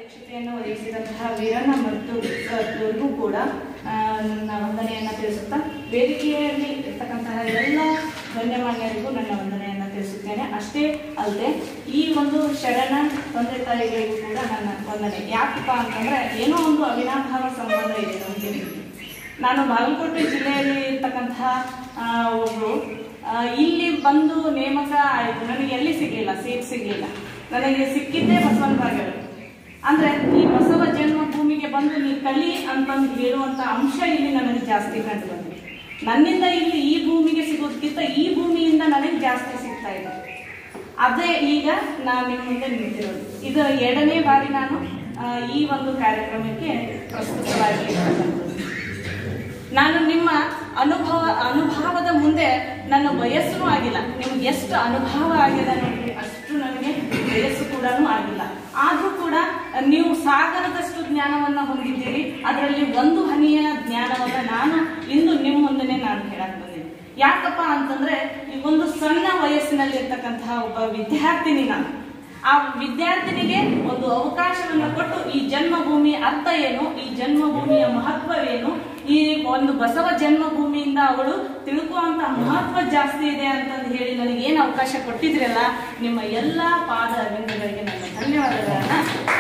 ಅಧ್ಯಕ್ಷತೆಯನ್ನು ವಹಿಸಿದಂತಹ ವೀರಣ್ಣ ಮತ್ತು ಇವ್ರಿಗೂ ಕೂಡ ಆ, ನನ್ನ ವಂದನೆಯನ್ನು ತಿಳಿಸುತ್ತಾ ವೇದಿಕೆಯಲ್ಲಿ ಇರ್ತಕ್ಕಂತಹ ಎಲ್ಲ ಗಣ್ಯಮಾನ್ಯರಿಗೂ ನನ್ನ ವಂದನೆಯನ್ನು ತಿಳಿಸುತ್ತೇನೆ ಅಷ್ಟೇ ಅಲ್ಲದೆ ಈ ಒಂದು ಶರಣ ತಂದೆ ತಾಯಿಗಳಿಗೂ ಕೂಡ ನನ್ನ ವಂದನೆ ಯಾಕಪ್ಪ ಅಂತಂದ್ರೆ ಏನೋ ಒಂದು ಅವಿನಾಭಾವ ಸಂಬಂಧ ಇದೆ ನಮಗೆ ನಾನು ಬಾಗಲಕೋಟೆ ಜಿಲ್ಲೆಯಲ್ಲಿ ಇರ್ತಕ್ಕಂತಹ ಆ, ಒಬ್ರು ಆ, ಇಲ್ಲಿ ಬಂದು ನೇಮಕ ಆಯಿತು ನನಗೆ ಎಲ್ಲಿ ಸಿಗಲಿಲ್ಲ ಸೀಟ್ ಸಿಗಲಿಲ್ಲ ನನಗೆ ಸಿಕ್ಕಿದ್ದೇ ಬಸವನ ಬಾಗೇವಾಡಿ ಅಂದ್ರೆ ಈ ಬಸವ ಜನ್ಮ ಭೂಮಿಗೆ ಬಂದು ನೀ ಕಲಿ ಅಂತಂದು ಹೇಳುವಂತ ಅಂಶ ಇಲ್ಲಿ ನನಗೆ ಜಾಸ್ತಿ ಕಂಡು ಬಂದಿದೆ ನನ್ನಿಂದ ಇಲ್ಲಿ ಈ ಭೂಮಿಗೆ ಸಿಗೋದಕ್ಕಿಂತ ಈ ಭೂಮಿಯಿಂದ ನನಗೆ ಜಾಸ್ತಿ ಸಿಗ್ತಾ ಇದೆ ಅದೇ ಈಗ ನಾನು ನಿಮ್ಮ ಮುಂದೆ ನಿಂತಿರೋದು ಇದು ಎರಡನೇ ಬಾರಿ ನಾನು ಆ, ಈ ಒಂದು ಕಾರ್ಯಕ್ರಮಕ್ಕೆ ಪ್ರಸ್ತುತವಾಗಿರ್ತಕ್ಕಂಥದ್ದು ನಾನು ನಿಮ್ಮ ಅನುಭವ ಅನುಭವದ ಮುಂದೆ ನನ್ನ ವಯಸ್ಸು ಆಗಿಲ್ಲ ನಿಮ್ಗೆ ಎಷ್ಟು ಅನುಭವ ಆಗಿದೆ ನೋಡಿ ಅಷ್ಟು ನನಗೆ ವಯಸ್ಸು ಕೂಡ ಆಗಿಲ್ಲ ಆದ್ರೂ ಕೂಡ ನೀವು ಸಾಗರದಷ್ಟು ಜ್ಞಾನವನ್ನ ಹೊಂದಿದ್ದೀರಿ ಅದರಲ್ಲಿ ಒಂದು ಹನಿಯ ಜ್ಞಾನವನ್ನ ನಾನು ಇಂದು ನಿಮ್ಮ ಮುಂದೆ ನಾನು ಹೇಳಕ್ ಬಂದಿದ್ದೀನಿ ಯಾಕಪ್ಪ ಅಂತಂದ್ರೆ ಈ ಒಂದು ಸಣ್ಣ ವಯಸ್ಸಿನಲ್ಲಿ ಇರ್ತಕ್ಕಂತಹ ಒಬ್ಬ ವಿದ್ಯಾರ್ಥಿನಿ ನಾನು ಆ ವಿದ್ಯಾರ್ಥಿನಿಗೆ ಒಂದು ಅವಕಾಶವನ್ನು ಕೊಟ್ಟು ಈ ಜನ್ಮಭೂಮಿ ಅರ್ಥ ಏನು ಈ ಜನ್ಮಭೂಮಿಯ ಮಹತ್ವವೇನು ಈ ಒಂದು ಬಸವ ಜನ್ಮಭೂಮಿಯಿಂದ ಅವಳು ತಿಳ್ಕುವಂತ ಮಹತ್ವ ಜಾಸ್ತಿ ಇದೆ ಅಂತಂದು ಹೇಳಿ ನನಗೆ ಏನು ಅವಕಾಶ ಕೊಟ್ಟಿದ್ರಲ್ಲ ನಿಮ್ಮ ಎಲ್ಲಾ ಪಾದ ಅರವಿಂದಗಳಿಗೆ ನನ್ನ ಧನ್ಯವಾದಗಳನ್ನ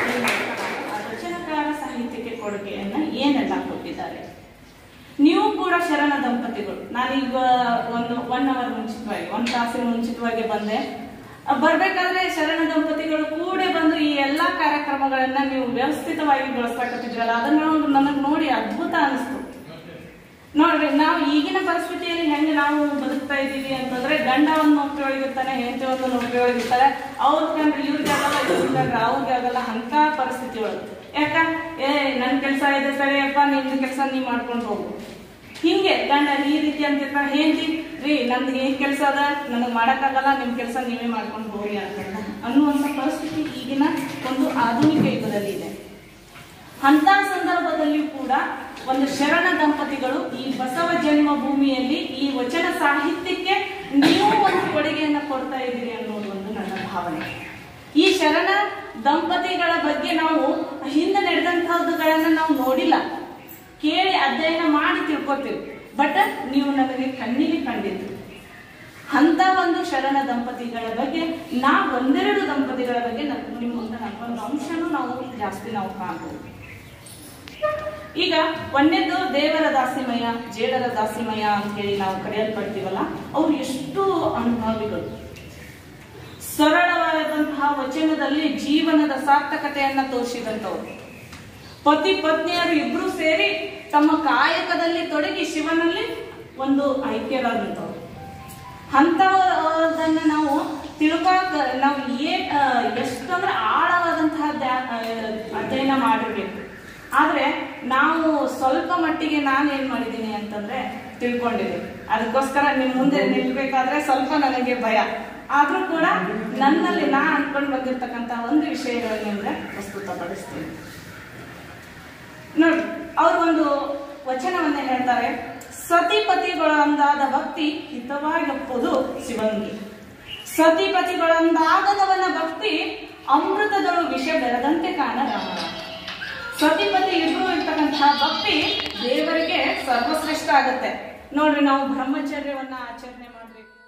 ಆ ವಚನಕಾರ ಸಾಹಿತ್ಯಕ್ಕೆ ಕೊಡುಗೆಯನ್ನ ಏನೆಲ್ಲ ಕೊಟ್ಟಿದ್ದಾರೆ ನೀವು ಕೂಡ ಶರಣ ದಂಪತಿಗಳು ನಾನೀಗ ಒಂದು ಒನ್ ಅವರ್ ಮುಂಚಿತವಾಗಿ ಒಂದು ತಾಸಿನ ಮುಂಚಿತವಾಗಿ ಬಂದೆ ಅಹ್ ಬರ್ಬೇಕಾದ್ರೆ ಶರಣ ದಂಪತಿಗಳು ಕೂಡ ಬಂದು ಈ ಎಲ್ಲಾ ಕಾರ್ಯಕ್ರಮಗಳನ್ನ ನೀವು ವ್ಯವಸ್ಥಿತವಾಗಿ ಬಳಸ್ಕೊಟ್ಟಿದ್ರಲ್ಲ ಅದನ್ನ ಒಂದು ನನಗೆ ನೋಡಿ ಅದ್ಭುತ ಅನಿಸ್ತು ನೋಡ್ರಿ ನಾವು ಈಗಿನ ಪರಿಸ್ಥಿತಿಯಲ್ಲಿ ಹೆಂಗೆ ನಾವು ಬದುಕ್ತಾ ಇದ್ದೀವಿ ಅಂತಂದ್ರೆ ಗಂಡ ಒಂದು ನೌಕರಿ ಒಳಗಿರ್ತಾನೆ ಹೆಂಡತಿ ಒಂದು ನೌಕರಿ ಒಳಗಿರ್ತಾರೆ ಅವ್ರ ಕಂಡ್ರೆ ಇವ್ರಿಗೆ ಆಗಲ್ಲ ಇವ್ರಿಗೆ ಕಂಡ್ರೆ ಅವ್ರಿಗೆ ಆಗಲ್ಲ ಅಂತ ಪರಿಸ್ಥಿತಿ ಒಳಗೆ ಯಾಕ ಏ ನನ್ ಕೆಲಸ ಇದೆ ಸರಿಯಪ್ಪ ನಿಮ್ದು ಕೆಲಸ ನೀವ್ ಮಾಡ್ಕೊಂಡು ಹೋಗು ಹಿಂಗೆ ಗಂಡ ಈ ರೀತಿ ಅಂತಿರ್ತಾರೆ ಹೆಂಡತಿ ರೀ ನಂದು ಏನ್ ಕೆಲಸ ಅದ ನನಗೆ ಮಾಡಕ್ಕಾಗಲ್ಲ ನಿಮ್ ಕೆಲಸ ನೀವೇ ಮಾಡ್ಕೊಂಡು ಹೋಗಿ ಅಂತ ಅನ್ನುವಂಥ ಪರಿಸ್ಥಿತಿ ಈಗಿನ ಒಂದು ಆಧುನಿಕ ಯುಗದಲ್ಲಿ ಇದೆ ಅಂತ ಸಂದರ್ಭದಲ್ಲಿಯೂ ಕೂಡ ಒಂದು ಶರಣ ದಂಪತಿಗಳು ಈ ಬಸವ ಜನ್ಮಭೂಮಿಯಲ್ಲಿ ಈ ವಚನ ಸಾಹಿತ್ಯಕ್ಕೆ ನೀವು ಒಂದು ಕೊಡುಗೆಯನ್ನ ಕೊಡ್ತಾ ಇದ್ದೀರಿ ಅನ್ನೋದು ಒಂದು ನನ್ನ ಭಾವನೆ ಈ ಶರಣ ದಂಪತಿಗಳ ಬಗ್ಗೆ ನಾವು ಹಿಂದೆ ನಡೆದಂತಹದ್ದುಗಳನ್ನ ನಾವು ನೋಡಿಲ್ಲ ಕೇಳಿ ಅಧ್ಯಯನ ಮಾಡಿ ತಿಳ್ಕೊತೀವಿ ಬಟ್ ನೀವು ನಮಗೆ ಕಣ್ಣಿಗೆ ಕಂಡಿದ್ದು ಅಂತ ಒಂದು ಶರಣ ದಂಪತಿಗಳ ಬಗ್ಗೆ ನಾ ಒಂದೆರಡು ದಂಪತಿಗಳ ಬಗ್ಗೆ ನನ್- ನಿಮ್ಮ ಮುಂದೆ ನಾನು ಒಂದು ಅಂಶನೂ ನಾವು ಜಾಸ್ತಿ ನಾವು ಕಾಣ್ಬೋದು ಈಗ ಒಂದೇದು ದೇವರ ದಾಸಿಮಯ ಜೇಡರ ದಾಸಿಮಯ ಅಂತ ಹೇಳಿ ನಾವು ಕರೆಯಲ್ಪಡ್ತೀವಲ್ಲ ಅವ್ರು ಎಷ್ಟು ಅನುಭವಿಗಳು ಸರಳವಾದಂತಹ ವಚನದಲ್ಲಿ ಜೀವನದ ಸಾರ್ಥಕತೆಯನ್ನ ತೋರಿಸಿದಂಥವ್ರು ಪತಿ ಪತ್ನಿಯರು ಇಬ್ರು ಸೇರಿ ತಮ್ಮ ಕಾಯಕದಲ್ಲಿ ತೊಡಗಿ ಶಿವನಲ್ಲಿ ಒಂದು ಐಕ್ಯರಾದಂಥವ್ರು ಅಂಥದನ್ನ ನಾವು ತಿಳ್ಕೊಳಕ್ ನಾವು ಏನ್ ಆ, ಎಷ್ಟಂದ್ರೆ ಆಳವಾದಂತಹ ದ್ಯಾ- ಆ, ಅಧ್ಯಯನ ಮಾಡಿರ್ಬೇಕು ಆದ್ರೆ ನಾವು ಸ್ವಲ್ಪ ಮಟ್ಟಿಗೆ ನಾನು ಏನ್ ಮಾಡಿದ್ದೀನಿ ಅಂತಂದ್ರೆ ತಿಳ್ಕೊಂಡಿದ್ದೀನಿ ಅದಕ್ಕೋಸ್ಕರ ನಿಮ್ ಮುಂದೆ ನಿಲ್ಬೇಕಾದ್ರೆ ಸ್ವಲ್ಪ ನನಗೆ ಭಯ ಆದ್ರೂ ಕೂಡ ನನ್ನಲ್ಲಿ ನಾ ಅನ್ಕೊಂಡು ಬಂದಿರ್ತಕ್ಕಂತ ಒಂದು ವಿಷಯಗಳನ್ನೆಂದ್ರೆ ಪ್ರಸ್ತುತಪಡಿಸ್ತೀನಿ ನೋಡಿ ಅವ್ರು ಒಂದು ವಚನವನ್ನ ಹೇಳ್ತಾರೆ ಸತಿಪತಿಗಳೊಂದಾದ ಭಕ್ತಿ ಹಿತವಾಗಿಪ್ಪುದು ಶಿವಂಗಿ ಸತಿಪತಿಗಳೊಂದಾಗದವನ ಭಕ್ತಿ ಅಮೃತದಳು ವಿಷ ಬೆರದಂತೆ ಕಾಣ ರಾಮ ಸತಿಪತಿ ಇಬ್ರು ಇರ್ತಕ್ಕಂತಹ ಭಕ್ತಿ ದೇವರಿಗೆ ಸರ್ವಶ್ರೇಷ್ಠ ಆಗತ್ತೆ ನೋಡ್ರಿ ನಾವು ಬ್ರಹ್ಮಚರ್ಯವನ್ನ ಆಚರಣೆ ಮಾಡ್ಬೇಕು